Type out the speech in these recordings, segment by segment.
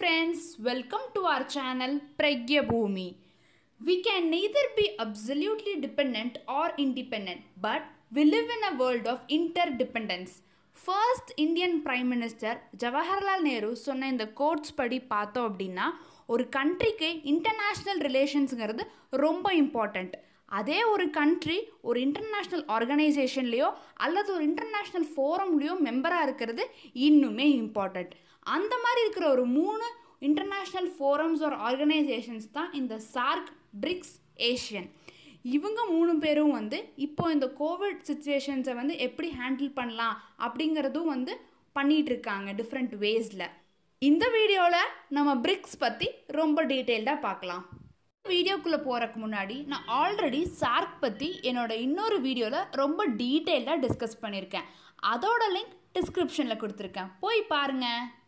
friends, welcome to our channel Pragya Bhumi. We can neither be absolutely dependent or independent, but we live in a world of interdependence. First Indian prime minister Jawaharlal Nehru சொன்ன இந்த quotes படி பார்த்தோம் அப்படின்னா ஒரு கண்ட்ரிக்கு international ரிலேஷன்ஸுங்கிறது ரொம்ப important அதே ஒரு கண்ட்ரி ஒரு இன்டர்நேஷ்னல் ஆர்கனைசேஷன்லேயோ அல்லது ஒரு இன்டர்நேஷ்னல் ஃபோரம்லேயோ மெம்பராக இருக்கிறது இன்னுமே இம்பார்ட்டண்ட் அந்த மாதிரி இருக்கிற ஒரு மூணு இன்டர்நேஷ்னல் ஃபோரம்ஸ் ஒரு ஆர்கனைசேஷன்ஸ் தான் இந்த சார்க் பிரிக்ஸ் ஏஷியன் இவங்க மூணு பேரும் வந்து இப்போ இந்த கோவிட் சுச்சுவேஷன்ஸை வந்து எப்படி ஹேண்டில் பண்ணலாம் அப்படிங்கிறதும் வந்து பண்ணிகிட்டு இருக்காங்க டிஃப்ரெண்ட் வேஸில் இந்த வீடியோவில் நம்ம பிரிக்ஸ் பற்றி ரொம்ப டீட்டெயில்டாக பார்க்கலாம் வீடியோக்குள்ளே போகிறக்கு முன்னாடி நான் ஆல்ரெடி சார்க் பற்றி என்னோட இன்னொரு வீடியோவில் ரொம்ப டீட்டெயில்டாக டிஸ்கஸ் பண்ணியிருக்கேன் அதோட லிங்க் டிஸ்கிரிப்ஷனில் கொடுத்துருக்கேன் போய் பாருங்க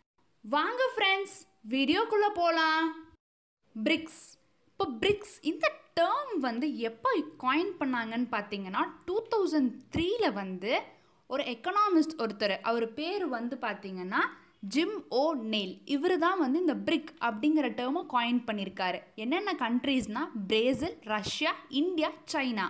வாங்க ஃப்ரெண்ட்ஸ் வீடியோக்குள்ளே போகலாம் பிரிக்ஸ் இப்போ பிரிக்ஸ் இந்த டேர்ம் வந்து எப்போ காயின் பண்ணாங்கன்னு பார்த்தீங்கன்னா டூ தௌசண்ட் த்ரீல வந்து ஒரு எக்கனாமிஸ்ட் ஒருத்தர் அவர் பேர் வந்து பார்த்தீங்கன்னா ஜிம் ஓ நெயில் இவர் தான் வந்து இந்த பிரிக் அப்படிங்கிற டேர்மை காயின் பண்ணியிருக்காரு என்னென்ன கண்ட்ரீஸ்னால் பிரேசில் ரஷ்யா இந்தியா சைனா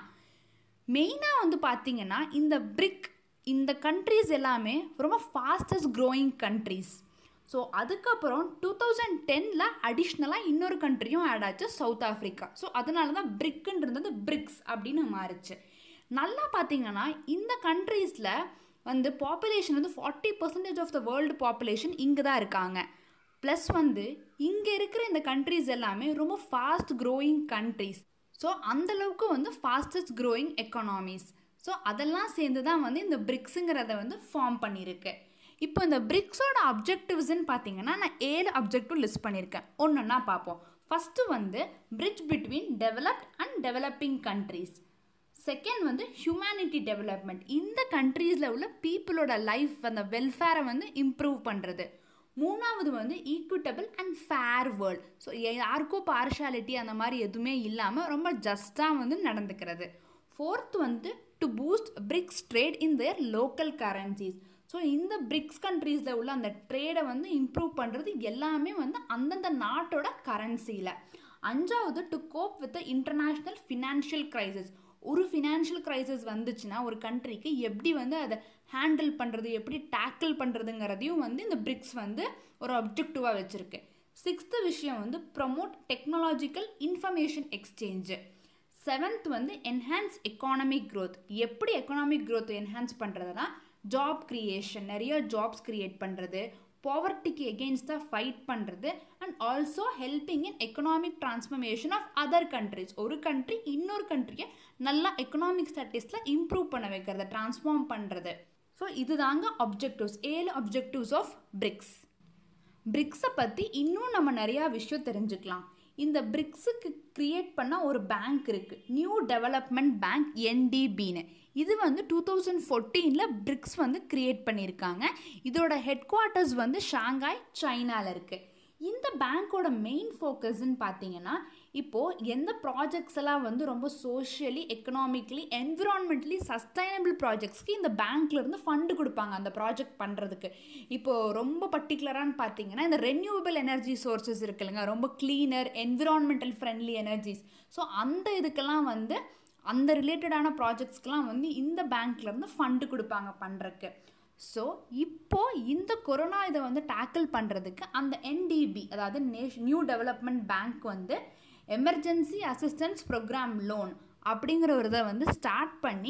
மெயினாக வந்து பார்த்தீங்கன்னா இந்த பிரிக் இந்த கண்ட்ரீஸ் எல்லாமே ரொம்ப ஃபாஸ்டஸ்ட் க்ரோயிங் கண்ட்ரீஸ் ஸோ அதுக்கப்புறம் டூ தௌசண்ட் டெனில் அடிஷ்னலாக இன்னொரு கண்ட்ரியும் ஆட் ஆச்சு சவுத் ஆஃப்ரிக்கா ஸோ அதனால தான் பிரிக்குன்றது பிரிக்ஸ் அப்படின்னு மாறுச்சு நல்லா பார்த்தீங்கன்னா இந்த கண்ட்ரீஸில் வந்து பாப்புலேஷன் வந்து forty percentage of the world population இங்கே தான் இருக்காங்க ப்ளஸ் வந்து இங்கே இருக்கிற இந்த கண்ட்ரீஸ் எல்லாமே ரொம்ப ஃபாஸ்ட் க்ரோயிங் கண்ட்ரீஸ் ஸோ அந்தளவுக்கு வந்து ஃபாஸ்டஸ்ட் க்ரோயிங் எக்கனாமிஸ் ஸோ அதெல்லாம் சேர்ந்து தான் வந்து இந்த பிரிக்ஸுங்கிறத வந்து ஃபார்ம் பண்ணியிருக்கு இப்போ இந்த பிரிக்ஸோட அப்ஜெக்டிவ்ஸ்ன்னு பார்த்தீங்கன்னா நான் ஏழு அப்ஜெக்டிவ் லிஸ்ட் பண்ணியிருக்கேன் ஒன்றுன்னா பார்ப்போம் ஃபஸ்ட்டு வந்து bridge between developed and developing countries second வந்து ஹியூமனிட்டி டெவலப்மெண்ட் இந்த கண்ட்ரீஸில் உள்ள பீப்புளோட லைஃப் அந்த வெல்ஃபேரை வந்து இம்ப்ரூவ் பண்ணுறது மூணாவது வந்து equitable and fair world so யாருக்கும் பார்ஷாலிட்டி அந்த மாதிரி எதுவுமே இல்லாமல் ரொம்ப ஜஸ்ட்டாக வந்து நடந்துக்கிறது ஃபோர்த் வந்து to boost BRICS trade in their local currencies so இந்த பிரிக்ஸ் கண்ட்ரீஸில் உள்ள அந்த ட்ரேடை வந்து இம்ப்ரூவ் பண்ணுறது எல்லாமே வந்து அந்தந்த நாட்டோட கரன்சியில் அஞ்சாவது to cope with international financial crisis ஒரு ஃபினான்ஷியல் க்ரைசிஸ் வந்துச்சுன்னா ஒரு கண்ட்ரிக்கு எப்படி வந்து அதை ஹேண்டில் பண்ணுறது எப்படி டேக்கிள் பண்ணுறதுங்கிறதையும் வந்து இந்த பிரிக்ஸ் வந்து ஒரு அப்ஜெக்டிவாக வச்சுருக்கு சிக்ஸ்த்து விஷயம் வந்து promote technological information exchange seventh வந்து என்ஹான்ஸ் எக்கானமிக் க்ரோத் எப்படி எக்கனாமிக் க்ரோத் என்ஹான்ஸ் பண்ணுறதுனா ஜாப் க்ரியேஷன் நிறைய ஜாப்ஸ் க்ரியேட் பண்ணுறது பாவர்ட்டிக்கு எகெயின்ஸ்டாக ஃபைட் பண்ணுறது and also helping in economic transformation of other countries ஒரு கண்ட்ரி இன்னொரு கண்ட்ரியை நல்லா எக்கனாமிக் ஸ்டாட்டிஸில் இம்ப்ரூவ் பண்ண வைக்கிறது ட்ரான்ஸ்ஃபார்ம் பண்ணுறது ஸோ இதுதாங்க அப்ஜெக்டிவ்ஸ் ஏழு அப்ஜெக்டிவ்ஸ் ஆஃப் பிரிக்ஸ் பிரிக்ஸை பற்றி இன்னும் நம்ம நிறையா விஷயம் தெரிஞ்சுக்கலாம் இந்த பிரிக்ஸுக்கு க்ரியேட் பண்ண ஒரு பேங்க் இருக்குது நியூ டெவலப்மெண்ட் பேங்க் என்டிபின்னு இது வந்து டூ தௌசண்ட் ஃபோர்டீனில் பிரிக்ஸ் வந்து க்ரியேட் பண்ணியிருக்காங்க இதோட ஹெட் குவார்ட்டர்ஸ் வந்து ஷாங்காய் சைனாவில் இருக்குது இந்த பேங்க்கோட மெயின் ஃபோக்கஸ்ன்னு பார்த்தீங்கன்னா இப்போது எந்த ப்ராஜெக்ட்ஸ் எல்லாம் வந்து ரொம்ப சோஷியலி எக்கனாமிக்கலி என்விரான்மெண்ட்லி சஸ்டைனபிள் ப்ராஜெக்ட்ஸ்க்கு இந்த பேங்க்லேருந்து ஃபண்டு கொடுப்பாங்க அந்த ப்ராஜெக்ட் பண்ணுறதுக்கு இப்போது ரொம்ப பர்டிகுலரானு பார்த்தீங்கன்னா இந்த ரெனியூவபிள் எனர்ஜி சோர்சஸ் இருக்குல்லைங்க ரொம்ப cleaner environmental friendly energies so அந்த இதுக்கெல்லாம் வந்து அந்த ரிலேட்டடான ப்ராஜெக்ட்ஸ்க்கெலாம் வந்து இந்த பேங்க்லேருந்து ஃபண்டு கொடுப்பாங்க பண்ணுறக்கு ஸோ இப்போது இந்த கொரோனா இதை வந்து டேக்கிள் பண்ணுறதுக்கு அந்த என்டிபி அதாவது நேஷ் நியூ டெவலப்மெண்ட் பேங்க் வந்து எமர்ஜென்சி அசிஸ்டன்ஸ் ப்ரோக்ராம் லோன் அப்படிங்கிற ஒரு இதை வந்து ஸ்டார்ட் பண்ணி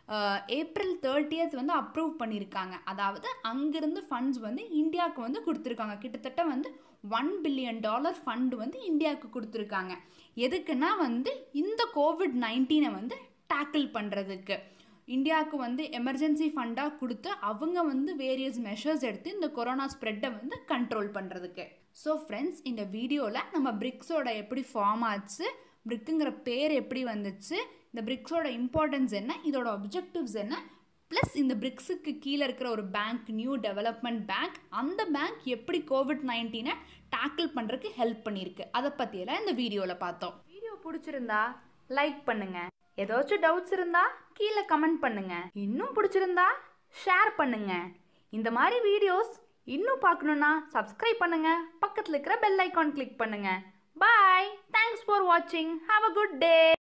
ஏப்ரல் தேர்ட்டியத் வந்து அப்ரூவ் பண்ணியிருக்காங்க அதாவது அங்கேருந்து ஃபண்ட்ஸ் வந்து இந்தியாவுக்கு வந்து கொடுத்துருக்காங்க கிட்டத்தட்ட வந்து ஒன் பில்லியன் டாலர் ஃபண்டு வந்து இந்தியாவுக்கு கொடுத்துருக்காங்க எதுக்குன்னா வந்து இந்த கோவிட் நைன்டீனை வந்து டேக்கிள் பண்ணுறதுக்கு இந்தியாவுக்கு வந்து எமர்ஜென்சி ஃபண்டாக கொடுத்து அவங்க வந்து வேரியஸ் மெஷர்ஸ் எடுத்து இந்த கொரோனா ஸ்ப்ரெட்டை வந்து கண்ட்ரோல் பண்ணுறதுக்கு ஸோ ஃப்ரெண்ட்ஸ் இந்த வீடியோவில் நம்ம பிரிக்ஸோட எப்படி ஃபார்ம் ஆச்சு பிரிக்குங்கிற பேர் எப்படி வந்துச்சு இந்த பிரிக்ஸோட இம்பார்ட்டன்ஸ் என்ன இதோட அப்ஜெக்டிவ்ஸ் என்ன ப்ளஸ் இந்த பிரிக்ஸுக்கு கீழே இருக்கிற ஒரு பேங்க் நியூ டெவலப்மெண்ட் பேங்க் அந்த பேங்க் எப்படி கோவிட் நைன்டீனை டேக்கிள் பண்ணுறதுக்கு ஹெல்ப் பண்ணியிருக்கு அதை பற்றியெல்லாம் இந்த வீடியோவில் பார்த்தோம் வீடியோ பிடிச்சிருந்தா லைக் பண்ணுங்கள் ஏதாச்சும் டவுட்ஸ் இருந்தால் கீழே கமெண்ட் பண்ணுங்கள் இன்னும் பிடிச்சிருந்தா ஷேர் பண்ணுங்கள் இந்த மாதிரி வீடியோஸ் இன்னும் பார்க்கணுன்னா சப்ஸ்கிரைப் பண்ணுங்க பக்கத்தில் இருக்கிற பெல் ஐக்கான் கிளிக் பண்ணுங்க பாய் தேங்க்ஸ் ஃபார் வாட்சிங் ஹாவ் அ குட் டே